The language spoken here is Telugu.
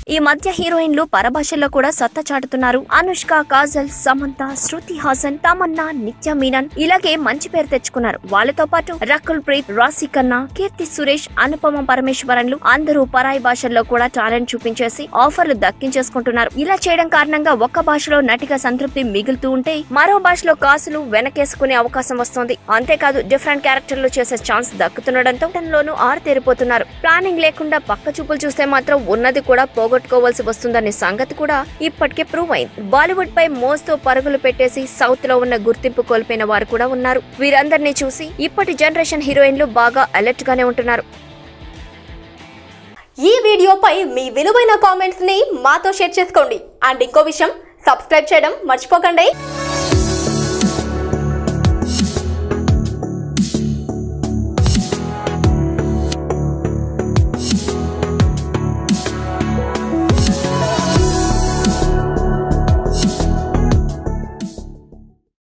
ఈ మధ్య హీరోయిన్లు పరభాషల్లో కూడా సత్తా చాటుతున్నారు అనుష్క కాజల్ సమంత శృతి హాసన్ తమన్నా నిత్య మీనన్ ఇలాగే మంచి పేరు తెచ్చుకున్నారు వాళ్ళతో పాటు రకుల్ ప్రీత్ రాశి ఖన్నా కీర్తి సురేష్ అనుపమ పరమేశ్వరన్లు అందరూ పరాయి భాషల్లో కూడా టాలెంట్ చూపించేసి ఆఫర్లు దక్కించేసుకుంటున్నారు ఇలా చేయడం కారణంగా ఒక్క భాషలో నటిగా సంతృప్తి మిగులుతూ ఉంటే మరో భాషలో కాసులు వెనకేసుకునే అవకాశం వస్తుంది అంతేకాదు డిఫరెంట్ క్యారెక్టర్లు చేసే ఛాన్స్ దక్కుతుండడంతో లోను ఆరుతేరిపోతున్నారు ప్లానింగ్ లేకుండా పక్క చూపులు చూస్తే మాత్రం ఉన్నది కూడా పోగొట్టుకోవాల్సి వస్తుందనే సంగతి కూడా ఇప్పటికే ప్రూవ్ అయింది బాలీవుడ్ పై మోస్తో పరుగులు పెట్టేసి సౌత్ లో ఉన్న గుర్తింపు కోల్పోయిన వారు కూడా ఉన్నారు వీరందరినీ చూసి ఇప్పటి జనరేషన్ హీరోయిన్లు బాగా అలర్ట్ గానే ఉంటున్నారు ఈ వీడియోపై మీ విలువైన కామెంట్స్ ని మాతో షేర్ చేసుకోండి అండ్ ఇంకో విషయం సబ్స్క్రైబ్ చేయడం మర్చిపోకండి